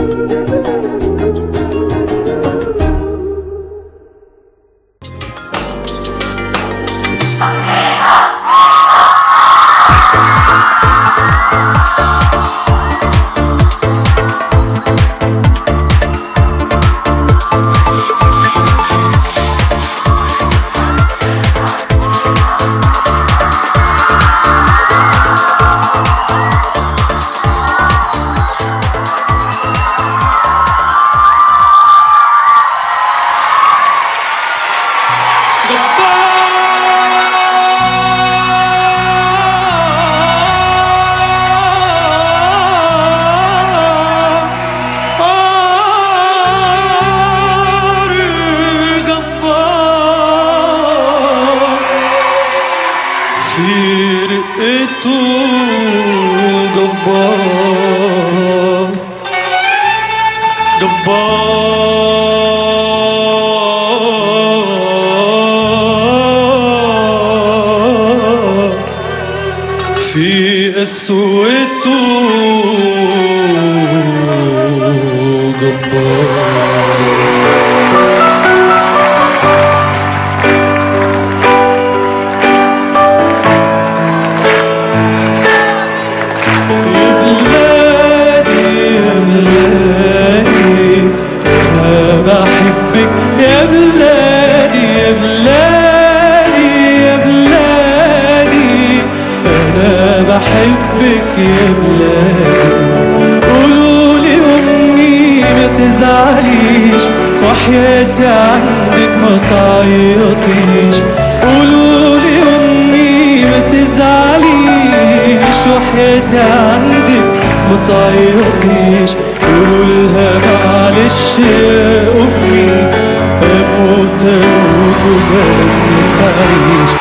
في قسوته جبار يا بلادي يا بلادي أنا بحبك يا بلادي يا بلادي يا بلادي أنا بحبك يا بلادي قولوا لي أمي ما تزعليش وحياتي عندك ما تعيطيش قولوا لي أمي ما تزعليش وحياتي عندك ما تعيطيش قولوا لها معلش يا أمي أموت أموت وما تعيش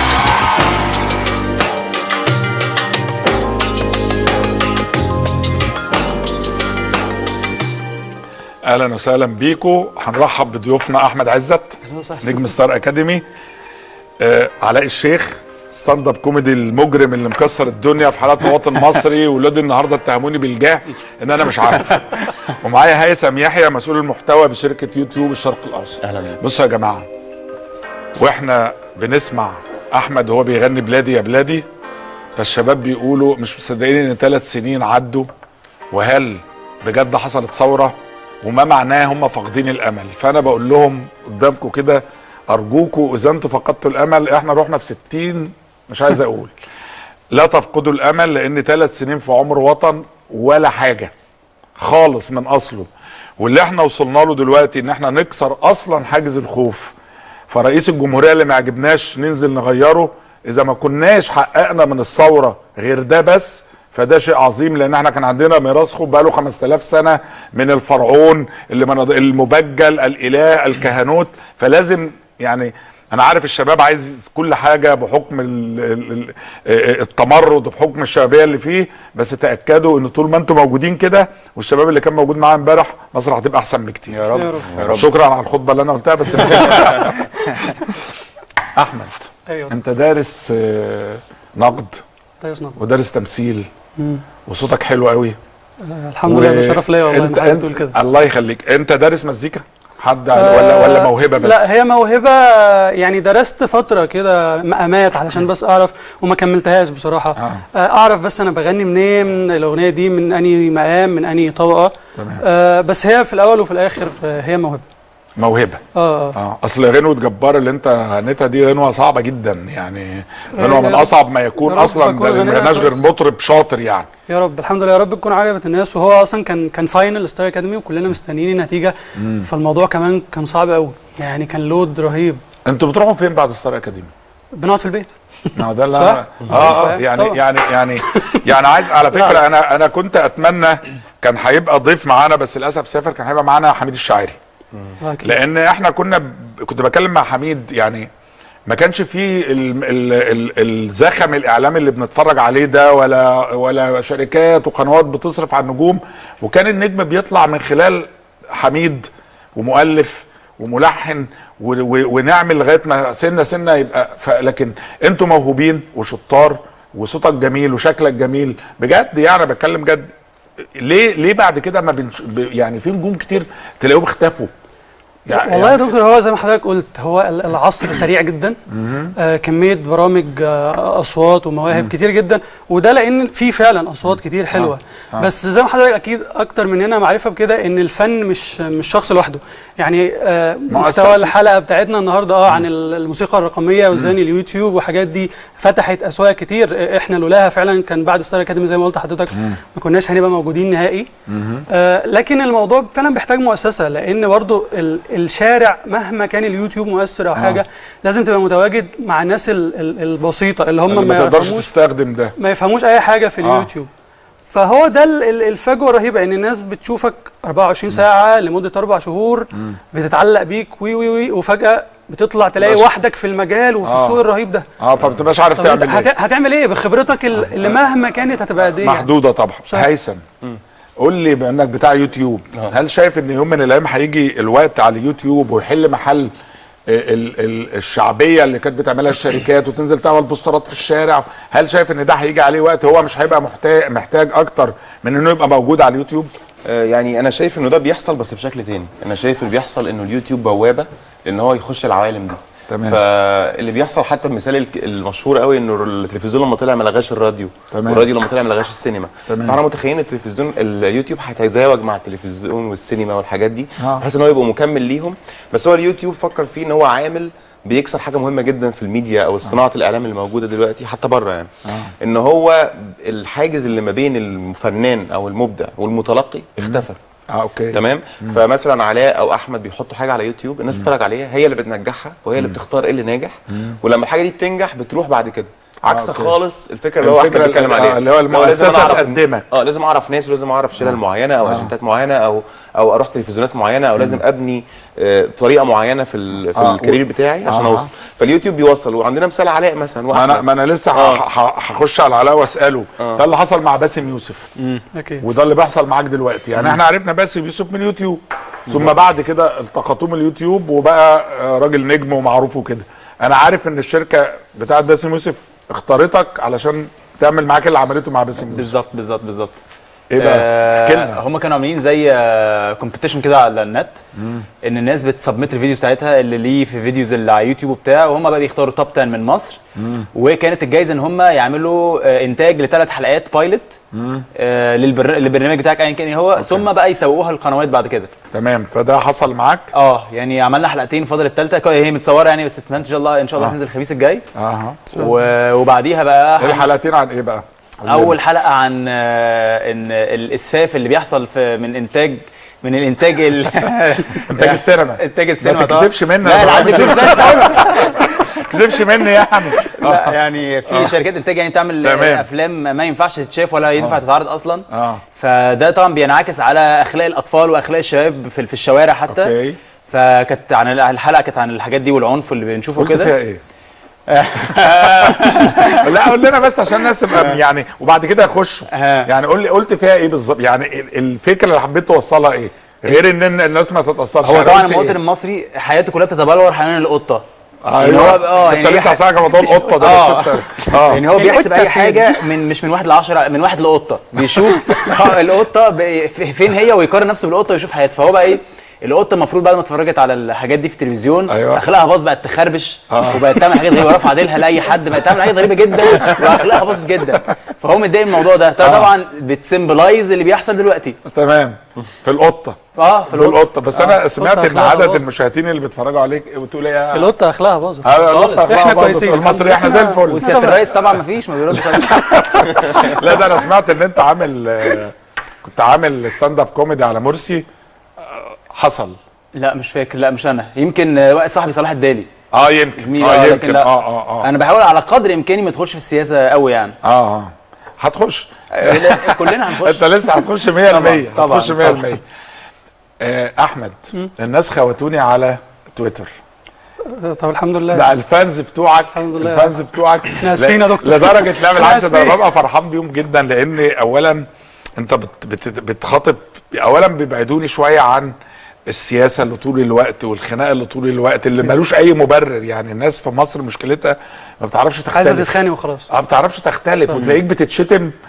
اهلا وسهلا بيكم هنرحب بضيوفنا احمد عزت نجم ستار اكاديمي آه علاء الشيخ ستاند اب كوميدي المجرم اللي مكسر الدنيا في حالات مواطن مصري ولاد النهارده اتهموني بالجهل ان انا مش عارف ومعايا هيثم يحيى مسؤول المحتوى بشركه يوتيوب الشرق الاوسط اهلا بيك بصوا يا جماعه واحنا بنسمع احمد وهو بيغني بلادي يا بلادي فالشباب بيقولوا مش مصدقين ان ثلاث سنين عدوا وهل بجد حصلت ثوره وما معناه هم فاقدين الامل فانا بقول لهم قدامكم كده ارجوكم اذا انتم فقدتوا الامل احنا رحنا في 60 مش عايز اقول لا تفقدوا الامل لان ثلاث سنين في عمر وطن ولا حاجه خالص من اصله واللي احنا وصلنا له دلوقتي ان احنا نكسر اصلا حاجز الخوف فرئيس الجمهوريه اللي ما عجبناش ننزل نغيره اذا ما كناش حققنا من الثوره غير ده بس فده شيء عظيم لان احنا كان عندنا ميراث خوف بقاله 5000 سنه من الفرعون اللي من المبجل الاله الكهنوت فلازم يعني انا عارف الشباب عايز كل حاجه بحكم ال ال ال التمرد وبحكم الشبابيه اللي فيه بس تاكدوا ان طول ما انتم موجودين كده والشباب اللي كان موجود معايا امبارح مصر هتبقى احسن بكتير يا رب يا رب شكرا على الخطبه اللي انا قلتها بس احمد ايوه انت دارس آه، نقد طيب اسمع ودارس تمثيل وصوتك حلو قوي الحمد لله ده شرف ليا والله انت حضرتك تقول كده الله يخليك انت دارس مزيكا حد ولا ولا موهبه بس لا هي موهبه يعني درست فتره كده مقامات علشان بس اعرف وما كملتهاش بصراحه آه. آه. اعرف بس انا بغني منين الاغنيه دي من انهي مقام من انهي طبقه تمام. آه بس هي في الاول وفي الاخر آه هي موهبه موهبه اه اه اه اصل غنوه جبار اللي انت غنيتها دي غنوه صعبه جدا يعني غنوه من يا اصعب ما يكون يا رب اصلا أكون ده ما غنيها غناش غير كويس. مطرب شاطر يعني يا رب الحمد لله يا رب تكون عجبت الناس وهو اصلا كان كان فاينل ستار اكاديمي وكلنا مستنيين النتيجه فالموضوع كمان كان صعب قوي يعني كان لود رهيب انتوا بتروحوا فين بعد ستار اكاديمي؟ بنقعد في البيت ما هو ده اللي صح؟ أنا- اه اه طبعا. يعني طبعا. يعني يعني يعني عايز على فكره انا انا كنت اتمنى كان هيبقى ضيف معانا بس للاسف سافر كان هيبقى معانا حميد الشاعري أكيد. لان احنا كنا ب... كنت بكلم مع حميد يعني ما كانش فيه ال... ال... ال... الزخم الاعلامي اللي بنتفرج عليه ده ولا ولا شركات وقنوات بتصرف على النجوم وكان النجم بيطلع من خلال حميد ومؤلف وملحن و... و... ونعمل لغايه ما سنه سنه يبقى ف... لكن انتوا موهوبين وشطار وصوتك جميل وشكلك جميل بجد يعني أنا بتكلم جد ليه ليه بعد كده ما بنش... ب- يعني في نجوم كتير تلاقيهم اختفوا يعني والله يا دكتور هو زي ما حضرتك قلت هو ال- العصر سريع جدا آه كميه برامج آه اصوات ومواهب كتير جدا وده لان في فعلا اصوات كتير حلوه آه. بس زي ما حضرتك اكيد اكتر مننا معرفه بكده ان الفن مش مش شخص لوحده يعني آه مؤسسي. محتوى الحلقه بتاعتنا النهارده اه عن ال- الموسيقى الرقميه وازاي اليوتيوب وحاجات دي فتحت اسواق كتير آه، احنا لولاها فعلا كان بعد ستار اكاديمي زي ما قلت لحضرتك ما كناش هنبقى موجودين نهائي آه لكن الموضوع فعلا بيحتاج مؤسسه لان برضو ال الشارع مهما كان اليوتيوب مؤثر او حاجه لازم تبقى متواجد مع الناس ال ال البسيطه اللي هم ما ما تقدرش يفهموش تستخدم ده ما يفهموش اي حاجه في آه. اليوتيوب فهو ده ال- ال- الفجوه الرهيبه ان الناس بتشوفك 24 ساعه لمده اربع شهور بتتعلق بيك وي وي وي وفجاه بتطلع تلاقي بس. وحدك في المجال وفي آه. السوق الرهيب ده اه فما بتبقاش عارف طب انت تعمل ايه هت- هتعمل ايه بخبرتك ال- اللي مهما كانت هتبقى قد ايه يعني؟ محدوده طبعا صح. هيثم قول لي بما انك بتاع يوتيوب هل شايف ان يوم من الايام هيجي الوقت على اليوتيوب ويحل محل ال ال الشعبيه اللي كانت بتعملها الشركات وتنزل تعمل بوسترات في الشارع هل شايف ان ده هيجي عليه وقت هو مش هيبقى محتاج محتاج اكتر من انه يبقى موجود على اليوتيوب آه، يعني انا شايف انه ده بيحصل بس بشكل تاني انا شايف اللي بيحصل انه اليوتيوب بوابه لان هو يخش العوالم دي تمام. فاللي بيحصل حتى المثال الك- المشهور قوي انه التلفزيون لما طلع ما لغاش الراديو تمام. والراديو لما طلع ما لغاش السينما تمام. فاحنا متخيلين التلفزيون اليوتيوب هيتزاوج مع التلفزيون والسينما والحاجات دي آه. بحيث ان هو يبقى مكمل ليهم بس هو اليوتيوب فكر فيه ان هو عامل بيكسر حاجه مهمه جدا في الميديا او صناعه الاعلام اللي موجوده دلوقتي حتى بره يعني ان هو الحاجز اللي ما بين الفنان او المبدع والمتلقي اختفى اه اوكي تمام فمثلا علاء او احمد بيحطوا حاجه على يوتيوب الناس تتفرج عليها هي اللي بتنجحها وهي اللي بتختار ايه اللي ناجح ولما الحاجه دي بتنجح بتروح بعد كده عكس أوكي. خالص الفكره اللي هو احمد الفكرة بيتكلم اللي- عليها آه، اللي هو لازم أنا المؤسسة أعرف- تقدمك. اه لازم اعرف ناس ولازم اعرف شلل معينه او اجندات معينه او او اروح تلفزيونات معينه او لازم ابني آه، طريقه معينه في ال- في آه، الكارير و- بتاعي عشان آه. اوصل فاليوتيوب بيوصل وعندنا مثال علاء مثلا ما انا واحمد ما انا لسه ه- ه- هخش على علاء واساله ده اللي حصل مع باسم يوسف اكيد وده اللي بيحصل معاك دلوقتي يعني احنا عرفنا باسم يوسف من يوتيوب ثم بعد كده التقطوه من اليوتيوب وبقى آه، راجل نجم ومعروف وكده انا عارف ان الشركه بتاعت باسم يوسف اختارتك علشان تعمل معاك اللي عملته مع باسم يوسف بالظبط بالظبط بالظبط ايه بقى احكي لنا هم كانوا عاملين زي كومبيتيشن كده على النت ان الناس بتسبميت الفيديو ساعتها اللي ليه في فيديوز اللي على يوتيوب وبتاع وهم بقى بيختاروا توب 10 من مصر وكانت الجايزه ان هم يعملوا آه، انتاج لثلاث حلقات بايلوت آه، للبر... للبرنامج بتاعك ايا كان إيه هو ثم بقى يسوقوها للقنوات بعد كده تمام فده حصل معاك اه يعني عملنا حلقتين فاضل الثالثه هي متصوره يعني بس تتمنى ان شاء الله ان شاء الله آه. هتنزل الخميس الجاي اها و- وبعديها بقى ايه الحلقتين عن ايه بقى اول حلقه عن آه، ان الاسفاف اللي بيحصل في من انتاج من الانتاج ال... انتاج السينما انتاج السينما ما طبعاً. تكسبش مني لا يا لا عندي طبعاً. فلوس لا ما تكسبش مني يعني لا يعني في شركات انتاج يعني تعمل تمام. افلام ما ينفعش تتشاف ولا ينفع تتعرض اصلا اه فده طبعا بينعكس على اخلاق الاطفال واخلاق الشباب في في الشوارع حتى اوكي فكانت عن الحلقه كانت عن الحاجات دي والعنف اللي بنشوفه قلت فيها كده ايه لا قول لنا بس عشان الناس تبقى يعني وبعد كده يخشوا ها. يعني قول لي قلت فيها ايه بالظبط يعني ال- الفكره اللي حبيت توصلها ايه غير ان إن الناس ما تتاثرش هو يعني طبعا قلت المواطن إيه؟ المصري حياته كلها بتتبلور حوالين القطه ايوه يعني هو- اه كنت يعني لسه هي- هسألك على موضوع القطه ده آه. بس انت اه يعني هو بيحسب القطة اي فين؟ حاجه من مش من واحد لعشرة من واحد لقطه بيشوف آه، القطه ب- في- فين هي ويقارن نفسه بالقطه ويشوف حياته فهو بقى ايه القطه المفروض بعد ما اتفرجت على الحاجات دي في التلفزيون أيوة. اخلاقها باظ بقت تخربش آه. وبقت تعمل حاجات غريبه رافعه ديلها لاي حد بقت تعمل حاجات غريبه جدا واخلاقها باظت جدا فهو متضايق من الموضوع ده ده آه. طبعا بتسمبلايز اللي بيحصل دلوقتي تمام في القطه اه في في القطه القطه بس انا آه، سمعت القطة ان أخلاقها عدد باظت. المشاهدين اللي بيتفرجوا عليك بتقول ايه يا- القطه اخلاقها باظت آه، القطه احنا أخلاقها باظت. كويسين المصري احنا زي الفل وسياده الرئيس طبعا ما فيش ما بيردش عليه. لا ده انا سمعت ان انت عامل آه، كنت عامل ستاند اب كوميدي على مرسي آه، حصل لا مش فاكر لا مش انا يمكن آه، واحد صاحبي صلاح الدالي اه يمكن زميلي اه آه، لكن يمكن لا. اه اه اه انا بحاول على قدر امكاني ما ادخلش في السياسه قوي يعني اه اه هتخش آه، لا، كلنا هنخش انت لسه هتخش 100% طبعاً، طبعاً، هتخش 100% آه، احمد الناس خوتوني على تويتر طب الحمد لله ده الفانز بتوعك الحمد لله. الفانز بتوعك احنا آسفين يا دكتور. لدرجه لا بالعكس احنا ده انا آسفين. ببقى فرحان بيهم جدا لان اولا انت بت بت بتخاطب اولا بيبعدوني شويه عن السياسه اللي طول الوقت والخناقه اللي طول الوقت اللي ملوش اي مبرر يعني الناس في مصر مشكلتها ما بتعرفش عايزه تختلف تتخانق وخلاص اه ما بتعرفش تختلف وتلاقيك بتتشتم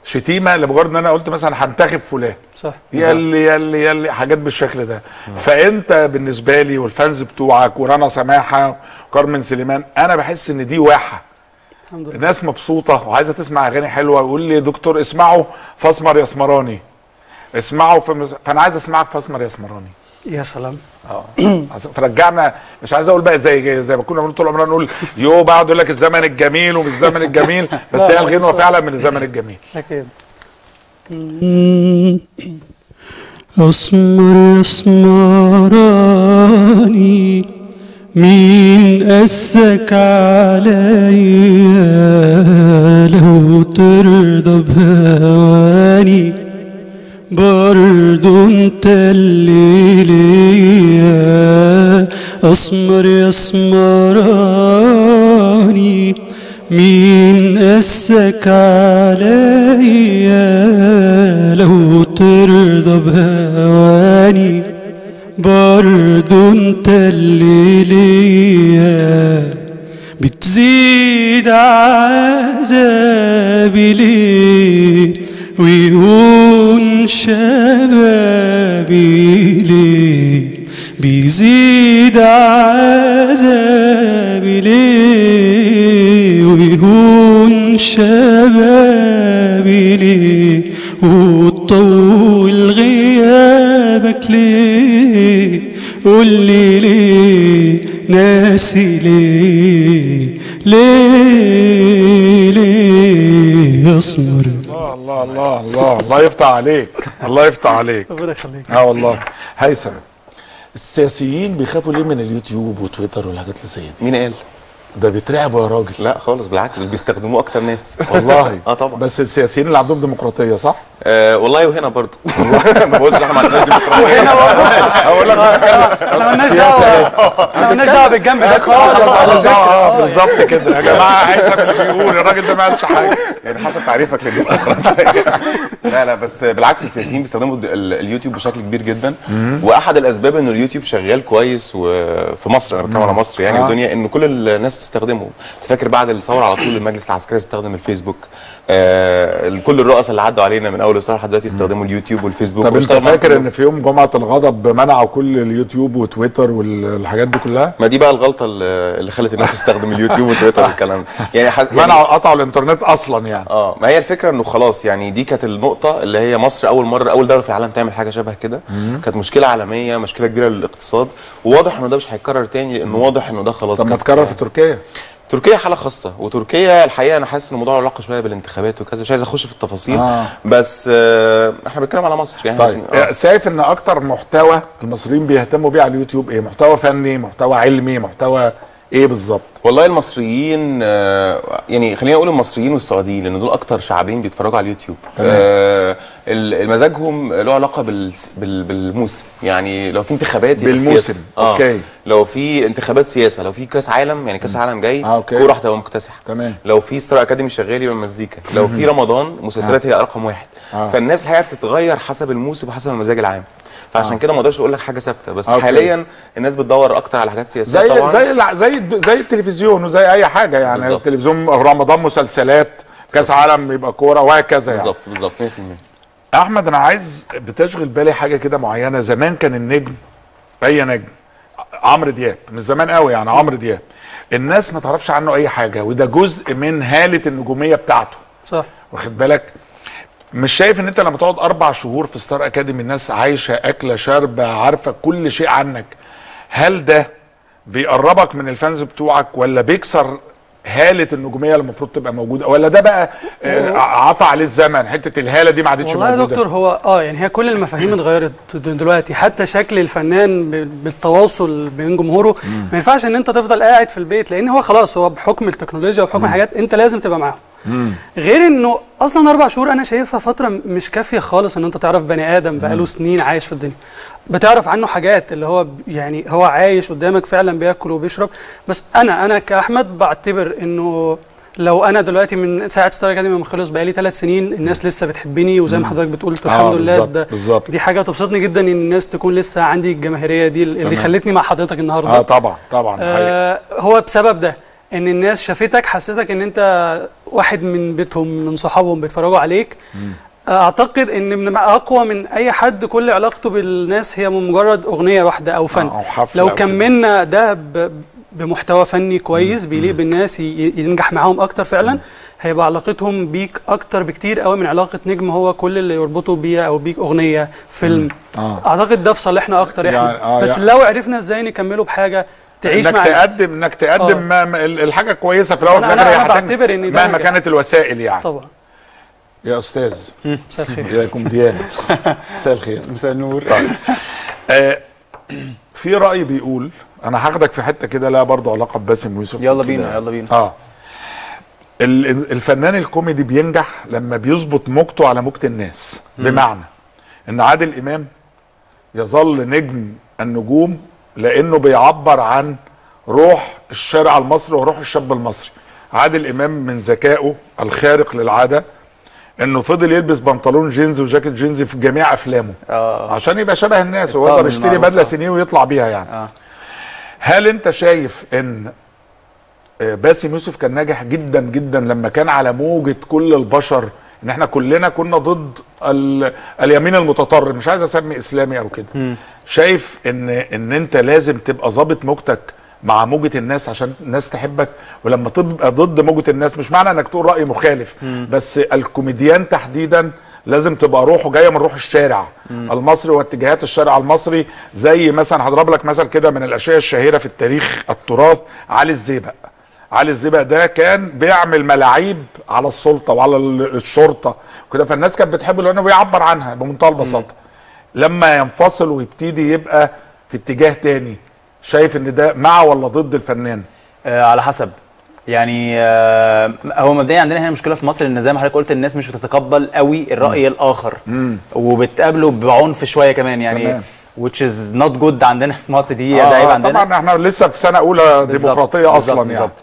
شتيمه لمجرد ان انا قلت مثلا هنتخب فلان صح يلي يلي يلي حاجات بالشكل ده فانت بالنسبه لي والفانز بتوعك ورنا سماحه وكارمن سليمان انا بحس ان دي واحه الحمد لله الناس مبسوطه وعايزه تسمع اغاني حلوه يقول لي دكتور اسمعوا فاسمر يا اسمراني اسمعوا في مز... فانا عايز اسمعك فاسمر يا اسمراني يا سلام عايز- فرجعنا مش عايز اقول بقى زي زي ما كنا بنقول طول عمرنا نقول يو بقعد يقول لك الزمن الجميل ومش الزمن الجميل بس لا، هي لا، الغنوه صح. فعلا من الزمن الجميل اكيد أسمر يسمراني مين قسك عليا لو ترضى بهواني برضو انت اللي ليا اسمر يسمراني مين قسك عليا لو ترضى بهواني برضو انت اللي ليا بتزيد عذابي ليه ويهون شبابي ليه بيزيد عذابي ليه ويهون شبابي ليه وتطول غيابك ليه قولي ليه ناسي ليه ليه ليه اسمر الله الله الله الله الله يفتح عليك الله يفتح عليك ربنا يخليك اه والله هيثم السياسيين بيخافوا ليه من اليوتيوب وتويتر والحاجات اللي زي دي مين قال؟ ده بيترعبوا يا راجل لا خالص بالعكس دول بيستخدموه اكتر ناس والله اه طبعا بس السياسيين اللي عندهم ديمقراطيه صح آه والله وهنا برضه ما بقولش احنا ما عندناش ديمقراطيه اقول لك احنا مالناش دعوه احنا مالناش دعوه بالجنب ده خالص على فكره اه بالظبط كده يا جماعه هيثم اللي بيقول الراجل ده ما قالش حاجه يعني حسب تعريفك للديمقراطيه لا لا بس بالعكس السياسيين بيستخدموا ال- ال- اليوتيوب بشكل كبير جدا واحد الاسباب ان اليوتيوب شغال كويس وفي مصر انا بتكلم على مصر يعني آه. والدنيا ان كل الناس بتستخدمه فاكر بعد الثوره على طول المجلس العسكري استخدم الفيسبوك آه كل الرؤساء اللي عدوا علينا من اول الثوره لحد دلوقتي استخدموا اليوتيوب والفيسبوك طب انت واشتغلوا معاهم فاكر كلهم. ان في يوم جمعه الغضب منعوا كل اليوتيوب وتويتر والحاجات دي كلها ما دي بقى الغلطه اللي اللي خلت الناس تستخدم اليوتيوب وتويتر والكلام ده يعني, ح... يعني منعوا قطعوا الانترنت اصلا يعني اه ما هي الفكره انه خلاص يعني دي كانت النقطه اللي هي مصر اول مره اول دوله في العالم تعمل حاجه شبه كده كانت مشكله عالميه مشكله كبيره للاقتصاد وواضح انه ده مش هيتكرر تاني لانه واضح انه ده خلاص طب ما كانت- تكرر في تركيا تركيا حاله خاصه وتركيا الحقيقه انا حاسس ان الموضوع له علاقه شويه بالانتخابات وكذا مش عايز اخش في التفاصيل آه. بس آه احنا بنتكلم على مصر يعني طيب آه. شايف ان اكتر محتوى المصريين بيهتموا بيه على اليوتيوب ايه محتوى فني محتوى علمي محتوى ايه بالظبط والله المصريين آه، يعني خلينا نقول المصريين والسعوديين لان دول اكتر شعبين بيتفرجوا على اليوتيوب آه ال- مزاجهم له علاقه بال بال بالموسم يعني لو في انتخابات يبقى بالموسم. السياسة. آه. أوكي. لو في انتخابات سياسه لو في كاس عالم يعني كاس عالم جاي آه، أوكي. كوره هتبقى مكتسحه تمام. لو في ستار اكاديمي شغال يبقى مزيكا لو في رمضان مسلسلات هي رقم واحد آه. فالناس الحقيقه بتتغير حسب الموسم وحسب المزاج العام فعشان كده ما اقدرش اقول لك حاجه ثابته بس أوكي. حاليا الناس بتدور اكتر على حاجات سياسيه زي طبعا زي الع- زي الد- زي التلفزيون وزي اي حاجه يعني بالظبط. التلفزيون رمضان مسلسلات كاس عالم يبقى كوره وهكذا يعني بالظبط بالظبط 100% احمد انا عايز بتشغل بالي حاجه كده معينه زمان كان النجم اي نجم عمرو دياب من زمان قوي يعني عمرو دياب الناس ما تعرفش عنه اي حاجه وده جزء من هاله النجوميه بتاعته صح واخد بالك مش شايف ان انت لما تقعد اربع شهور في ستار اكاديمي الناس عايشه اكله شاربه عارفه كل شيء عنك هل ده بيقربك من الفانز بتوعك ولا بيكسر هاله النجوميه اللي المفروض تبقى موجوده ولا ده بقى آه، عفى عليه الزمن حته الهاله دي ما عادتش والله يا موجوده دكتور هو اه يعني هي كل المفاهيم اتغيرت د- دلوقتي حتى شكل الفنان ب- بالتواصل بين جمهوره ما ينفعش ان انت تفضل قاعد في البيت لان هو خلاص هو بحكم التكنولوجيا وبحكم حاجات انت لازم تبقى معاهم غير انه اصلا اربع شهور انا شايفها فتره م- مش كافيه خالص ان انت تعرف بني ادم بقاله سنين عايش في الدنيا بتعرف عنه حاجات اللي هو ب- يعني هو عايش قدامك فعلا بياكل وبيشرب بس انا انا كاحمد بعتبر انه لو انا دلوقتي من ساعه ستار اكاديمي ما خلص بقالي ثلاث سنين الناس لسه بتحبني وزي ما حضرتك بتقول آه، الحمد لله بالظبط، ده بالظبط. دي حاجه تبسطني جدا ان الناس تكون لسه عندي الجماهيريه دي اللي تمام. خلتني مع حضرتك النهارده اه طبعا طبعا حقيقي. آه هو بسبب ده ان الناس شافتك حسيتك ان انت واحد من بيتهم من صحابهم بيتفرجوا عليك اعتقد ان من اقوى من اي حد كل علاقته بالناس هي من مجرد اغنيه واحده او فن أو حفلة لو أو كده. كملنا ده ب- بمحتوى فني كويس بيليق بالناس ي- ينجح معاهم اكتر فعلا هيبقى علاقتهم بيك اكتر بكتير قوي من علاقه نجم هو كل اللي يربطه بيها او بيك اغنيه فيلم آه. اعتقد ده في صالحنا اكتر احنا يعني- آه، بس يعني- لو عرفنا ازاي نكمله بحاجه تعيش انك مع الناس. تقدم انك تقدم آه. ما ما- ال- الحاجه كويسه في الاول أنا- وفي الاخر أنا- هي أنا هتنجح بعتبر إن ده مهما نجاح. كانت الوسائل يعني طبعا يا استاذ مساء الخير يا كوميديان مساء الخير مساء النور آه في راي بيقول انا هاخدك في حته كده لها برضه علاقه بباسم يوسف يلا وكده. بينا يلا بينا اه ال- الفنان الكوميدي بينجح لما بيظبط موجته على موجة الناس بمعنى ان عادل امام يظل نجم النجوم لانه بيعبر عن روح الشارع المصري وروح الشاب المصري عادل امام من ذكائه الخارق للعاده انه فضل يلبس بنطلون جينز وجاكيت جينز في جميع افلامه اه عشان يبقى شبه الناس الطقم ويقدر يشتري المعروف، بدله آه. سينيه ويطلع بيها يعني آه. هل انت شايف ان آه، باسم يوسف كان ناجح جدا جدا لما كان على موجة كل البشر ان احنا كلنا كنا ضد ال... اليمين المتطرف مش عايز اسمي اسلامي او كده شايف ان ان انت لازم تبقى ظابط موجتك مع موجة الناس عشان الناس تحبك ولما تبقى ضد موجة الناس مش معنى انك تقول رأي مخالف بس الكوميديان تحديدا لازم تبقى روحه جايه من روح الشارع المصري واتجاهات الشارع المصري زي مثلا هضرب لك مثل كده من الاشياء الشهيره في التاريخ التراث علي الزيبق علي الزيبق ده كان بيعمل ملاعيب على السلطه وعلى ال- الشرطه وكده فالناس كانت بتحبه لانه بيعبر عنها بمنتهى البساطه لما ينفصل ويبتدي يبقى في اتجاه تاني شايف ان ده مع ولا ضد الفنان آه على حسب يعني آه هو مبدئيا عندنا هنا مشكله في مصر ان زي ما حضرتك قلت الناس مش بتتقبل قوي الراي الاخر وبتقابله بعنف شويه كمان يعني تمام. which is not good عندنا في مصر دي آه ده عيب عندنا طبعا احنا لسه في سنه اولى بالظبط، ديمقراطيه اصلا بالظبط، يعني بالظبط.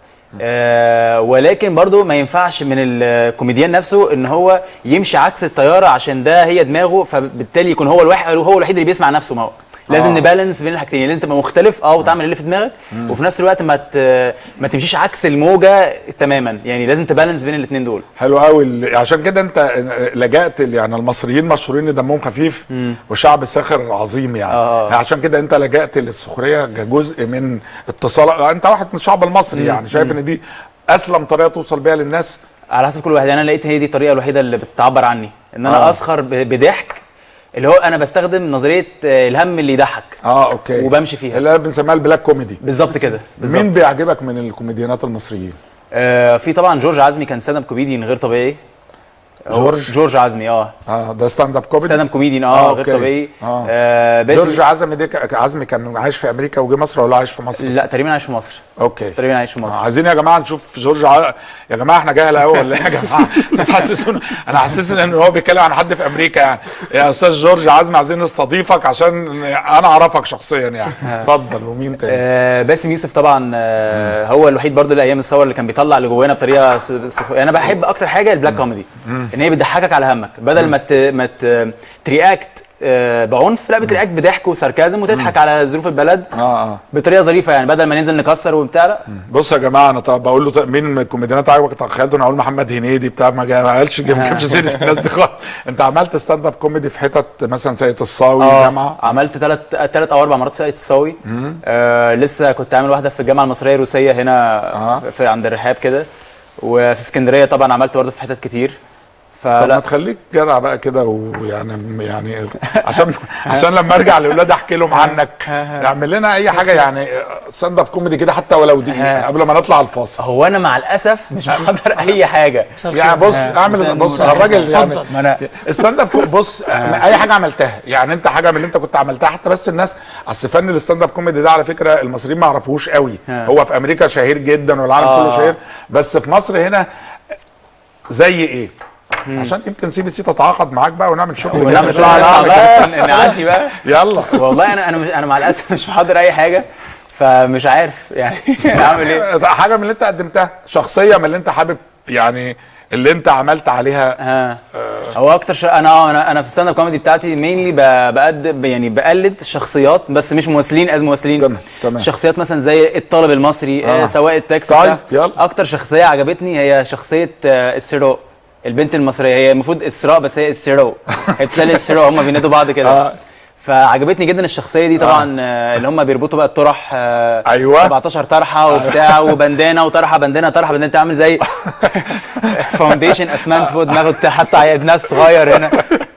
آه ولكن برضو ما ينفعش من الكوميديان نفسه ان هو يمشي عكس التياره عشان ده هي دماغه فبالتالي يكون هو الواحد هو الوحيد اللي بيسمع نفسه ما هو لازم آه. آه. نبالانس بين الحاجتين لازم تبقى مختلف اه وتعمل اللي في دماغك وفي نفس الوقت ما ت... ما تمشيش عكس الموجه تماما يعني لازم تبالانس بين الاثنين دول حلو قوي ال- عشان كده انت لجأت ل- يعني المصريين مشهورين ان دمهم خفيف وشعب ساخر عظيم يعني آه، آه. عشان كده انت لجأت للسخريه كجزء من اتصال انت واحد من الشعب المصري يعني شايف ان دي اسلم طريقه توصل بيها للناس على حسب كل واحد يعني انا لقيت هي دي الطريقه الوحيده اللي بتعبر عني ان انا آه. آه. اسخر ب- بضحك اللي هو انا بستخدم نظريه آه، الهم اللي يضحك اه اوكي وبمشي فيها. اللي بنسميها البلاك كوميدي بالظبط كده بالظبط مين بيعجبك من الكوميديانات المصريين آه في طبعا جورج عزمي كان ستاند اب كوميديان غير طبيعي هو جورج؟ جورج عزمي اه اه ده ستاند اب كوميدي ستاند اب كوميديان آه، اه أوكي. غير طبيعي آه. آه باسم جورج عزمي ده ك- عزمي كان عايش في امريكا وجه مصر ولا عايش في مصر لا تقريبا عايش في مصر اوكي تقريبا عايش في آه، مصر عايزين يا جماعه نشوف جورج ع... يا جماعه احنا جهله قوي ولا ايه يا جماعه بتحسسونا انا حاسسني ان هو بيتكلم عن حد في امريكا يعني يا استاذ جورج عزمي عايزين نستضيفك عشان انا اعرفك شخصيا يعني اتفضل ومين تاني آه باسم يوسف طبعا آه هو الوحيد برضو اللي ايام الثوره اللي كان بيطلع اللي جوانا بطريقه س- سخ... انا بحب اكتر حاجه البلاك كوميدي ان هي بتضحكك على همك بدل ما ت... ما ت... ترياكت آه بعنف لا بترياكت بضحك وساركازم وتضحك على ظروف البلد اه اه بطريقه ظريفه يعني بدل ما ننزل نكسر وبتاع لا بص يا جماعه انا طب بقول له طب مين من الكوميديانات عجبك تخيلت انا اقول محمد هنيدي بتاع ما جا- ما قالش ما جابش سيره الناس دي خالص انت عملت ستاند اب كوميدي في حتت مثلا زي الصاوي اه الجامعه عملت ثلاث ثلاث او اربع مرات ساقية الصاوي آه لسه كنت عامل واحده في الجامعه المصريه الروسيه هنا آه. في عند الرحاب كده وفي اسكندريه طبعا عملت برضه في حتت كتير طب ما فلا تخليك جدع بقى كده ويعني يعني عشان عشان لما ارجع لاولادي احكي لهم عنك اعمل لنا اي حاجه يعني ستاند اب كوميدي كده حتى ولو دقيقه قبل ما نطلع الفاصل هو انا مع الاسف مش بحضر اي حاجه يعني بص اعمل مساء بص النور. الراجل يعني اتفضل. ما انا الستاند اب كو- بص اي حاجه عملتها يعني انت حاجه من اللي انت كنت عملتها حتى بس الناس اصل فن الستاند اب كوميدي ده على فكره المصريين ما يعرفوش قوي ها. هو في امريكا شهير جدا والعالم آه. كله شهير بس في مصر هنا زي ايه عشان يمكن سي بي سي تتعاقد معاك بقى ونعمل شغل ونعمل جامد. شغل لا، لا، بس نعدي بقى يلا والله انا انا مش انا مع الاسف مش بحضر اي حاجه فمش عارف يعني اعمل ايه حاجه من اللي انت قدمتها شخصيه من اللي انت حابب يعني اللي انت عملت عليها ها هو اكتر ش... انا اه انا انا في الستاند اب كوميدي بتاعتي مينلي بقدم يعني بقلد شخصيات بس مش ممثلين از ممثلين تمام، تمام. شخصيات مثلا زي الطالب المصري آه. آه. سواق التاكسي طيب، بتاع. يلا. اكتر شخصيه عجبتني هي شخصيه آه، السراء البنت المصريه هي المفروض اسراء بس هي السراء هي بتسال السراء هم بينادوا بعض كده آه. فعجبتني جدا الشخصيه دي طبعا آه. اللي هم بيربطوا بقى الطرح آه أيوة. 17 طرحه وبتاع وبندانه وطرحه بندانه طرحه بندانه عامل زي فاونديشن اسمنت فوق دماغه بتاع حتى ابنها الصغير هنا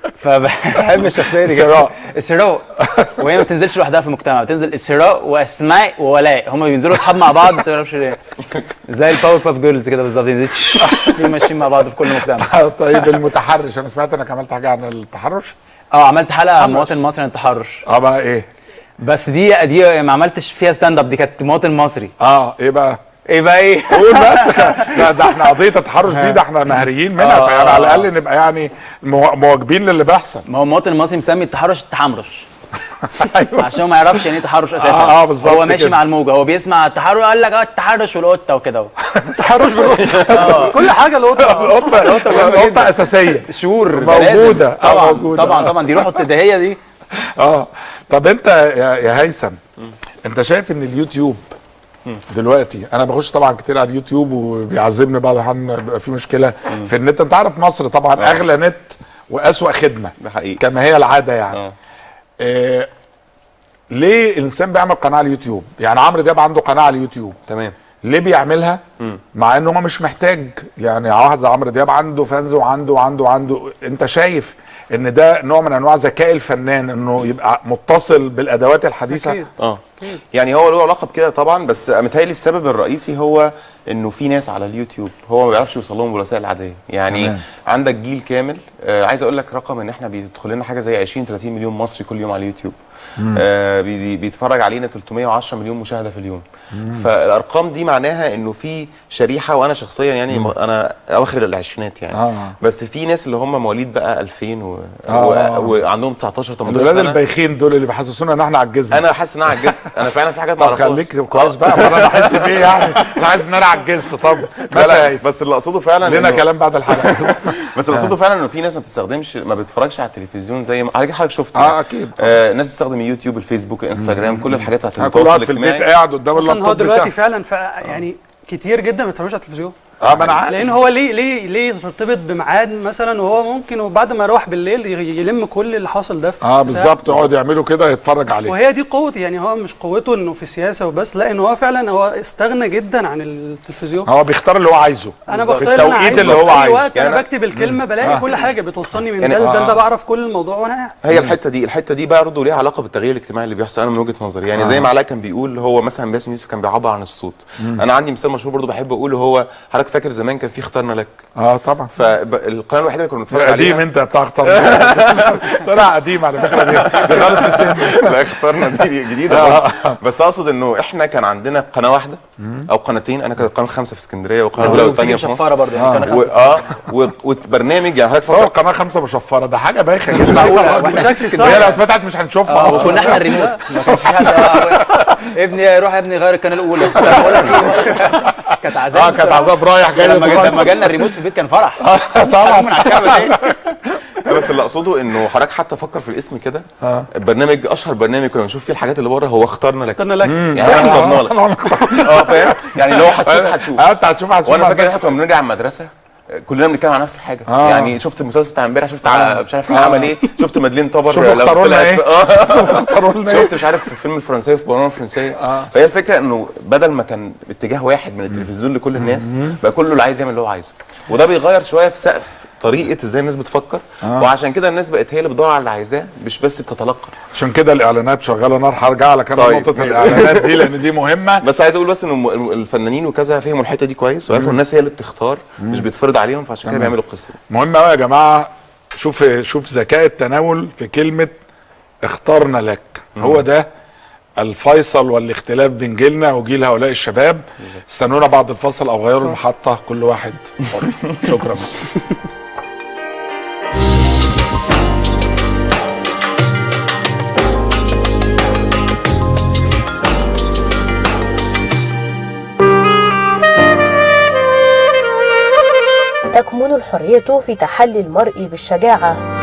فبحب الشخصيه دي السراء. السراء وهي ما بتنزلش لوحدها في المجتمع بتنزل السراء واسماء وولاء هم بينزلوا اصحاب مع بعض ما تعرفش ليه زي الباور باف جيرلز كده بالظبط ينزلوا ماشيين مع بعض في كل مجتمع طيب المتحرش انا سمعت انك عملت حاجه عن التحرش اه عملت حلقه مواطن مصري عن التحرش اه بقى ايه بس دي دي ما عملتش فيها ستاند اب دي كانت مواطن مصري اه ايه بقى ايه بقى ايه قول بس لا ده احنا قضيه التحرش دي ده احنا مهريين منها آه، فيعني آه، على آه. الاقل نبقى يعني مو- مواجبين للي بيحصل ما هو المواطن المصري مسمي التحرش التحمرش ايوه عشان هو ما يعرفش يعني ايه تحرش اساسا آه، آه، بالظبط هو ماشي كده. مع الموجه هو بيسمع التحرش قال لك اه التحرش والقطه وكده اهو تحرش بالقطه كل حاجه القطه القطه القطه اساسيه شهور ده موجودة. لازم. آه، طبعا موجودة. طبعا طبعا دي روحه الابتدائيه دي اه طب انت يا, يا هيثم انت شايف ان اليوتيوب دلوقتي انا بخش طبعا كتير على اليوتيوب وبيعذبني بعض الاحيان بيبقى في مشكله في النت انت عارف مصر طبعا اغلى نت واسوأ خدمه ده حقيقي. كما هي العاده يعني آه. آه ليه الانسان بيعمل قناه على اليوتيوب يعني عمرو دياب عنده قناه على اليوتيوب تمام ليه بيعملها مع انه هو مش محتاج يعني واحد زي عمرو دياب عنده فانز وعنده وعنده وعنده انت شايف ان ده نوع من انواع ذكاء الفنان انه يبقى متصل بالادوات الحديثه أكيد. اه يعني هو له علاقه بكده طبعا بس متهيألي السبب الرئيسي هو انه في ناس على اليوتيوب هو ما بيعرفش يوصل لهم بالوسائل العاديه يعني تمام. عندك جيل كامل آه عايز اقول لك رقم ان احنا بيدخل لنا حاجه زي 20 30 مليون مصري كل يوم على اليوتيوب آه بي- بيتفرج علينا 310 مليون مشاهده في اليوم فالارقام دي معناها انه في شريحه وانا شخصيا يعني م- انا اواخر العشرينات يعني آه. بس في ناس اللي هم مواليد بقى 2000 و... آه. و... وعندهم 19 18 الولاد سنه البايخين دول اللي بيحسسونا ان احنا عجزنا انا حاسس ان انا عجزت انا فعلا في حاجات ما طب اعرفهاش خليك كويس بقى ما انا بحس بيه يعني انا عايز ان انا عجزت طب لا ماشي يا لا هيثم بس اللي اقصده فعلا لنا إنه- كلام بعد الحلقه بس اللي اقصده فعلا انه في ناس ما بتستخدمش ما بتتفرجش على التلفزيون زي ما حضرتك حضرتك شفت آه، أكيد. آه ناس بتستخدم يوتيوب الفيسبوك انستجرام كل الحاجات بتاعت كل التواصل واحد في البيت الاجتماعي قاعد قدام اصلا هو اللابتوب دلوقتي بتاعه فعلا فع يعني كتير جدا ما بيتفرجوش على التلفزيون اه ما انا عارف لان هو ليه ليه ليه يرتبط بميعاد مثلا وهو ممكن وبعد ما يروح بالليل ي- يلم كل اللي حاصل ده في اه في ساعة. بالظبط يقعد يعملوا كده يتفرج عليه وهي دي قوته يعني هو مش قوته انه في سياسه وبس لا ان هو فعلا هو استغنى جدا عن التلفزيون هو بيختار اللي هو عايزه انا في بختار اللي انا التوقيت عايزه اللي هو في اي عايزه وقت يعني انا أنا- بكتب الكلمه بلاقي كل حاجه بتوصلني من يعني ده لده آه. ده بعرف كل الموضوع وانا قاعد هي الحته دي الحته دي برضه ليها علاقه بالتغيير الاجتماعي اللي بيحصل انا من وجهه نظري يعني زي ما علاء كان بيقول هو مثلا باسم يوسف كان بيعبر عن الصوت انا عندي مثال مشهور برضه بحب اقوله هو حضرتك فاكر زمان كان في اخترنا لك اه طبعا فالقناه الوحيده اللي كنا بنتفرج قديم عليها انت بتاع اختار طلع قديم على فكره دي دي غلط في السن لا اخترنا دي جديده برضه. بس اقصد انه احنا كان عندنا قناه واحده او قناتين انا كانت القناه الخامسه في اسكندريه والقناه الاولى وبتيجي والثانيه في مشفره مصر برضه يعني كان و- خمسه اه و- وبرنامج يعني حضرتك هو فكر قناه خمسه مشفره ده حاجه بايخه مش جدا معقوله واحنا تاكسي عايشين في صح. هي لو اسكندريه اتفتحت مش هنشوفها اه اصلا وكنا احنا الريموت ما كانش في حد ابني روح يا ابني غير القناه الاولى طب بقول لك إيه؟ كانت عذاب اه كانت بصراحة. عذاب رايح جاي لما لغاية- لما جالنا الريموت في البيت كان فرح طبعا من على الكعبه دي بس اللي اقصده انه حضرتك حتى فكر في الاسم كده البرنامج اشهر برنامج كنا بنشوف فيه الحاجات اللي بره هو اخترنا لك اخترنا لك يعني احنا اخترنا لك اه فاهم يعني لو هتشوف هتشوف اه انت هتشوف هتشوف وانا فاكر هتشوف. احنا كنا بنرجع من المدرسه كلنا بنتكلم عن نفس الحاجه آه. يعني شفت المسلسل بتاع امبارح شفت ع- مش عارف مين عمل ايه شفت مدلين طبر شوفوا لو اختاروا لنا طلعت ايه. في- اه اختاروا لنا ايه. شفت مش عارف في الفيلم الفرنساوي في بانوراما الفرنسيه فهي الفكره انه بدل ما كان اتجاه واحد من التلفزيون لكل الناس بقى كله اللي عايز يعمل اللي هو عايزه وده بيغير شويه في سقف طريقه ازاي الناس بتفكر وعشان كده الناس بقت هي اللي بتدور على اللي عايزاه مش بس بتتلقى عشان كده الاعلانات شغاله نار هرجع لك انا طيب، نقطه ماشي. الاعلانات دي لان دي مهمه بس عايز اقول بس ان الم- الفنانين وكذا فهموا الحته دي كويس وعرفوا الناس هي اللي بتختار مش بيتفرض عليهم فعشان كده بيعملوا القصه دي مهم قوي يا جماعه شوف شوف ذكاء التناول في كلمه اخترنا لك هو ده الفيصل والاختلاف بين جيلنا وجيل هؤلاء الشباب استنونا بعد الفصل او غيروا المحطه كل واحد حر. شكرا تكمن حريته في تحلي المرء بالشجاعة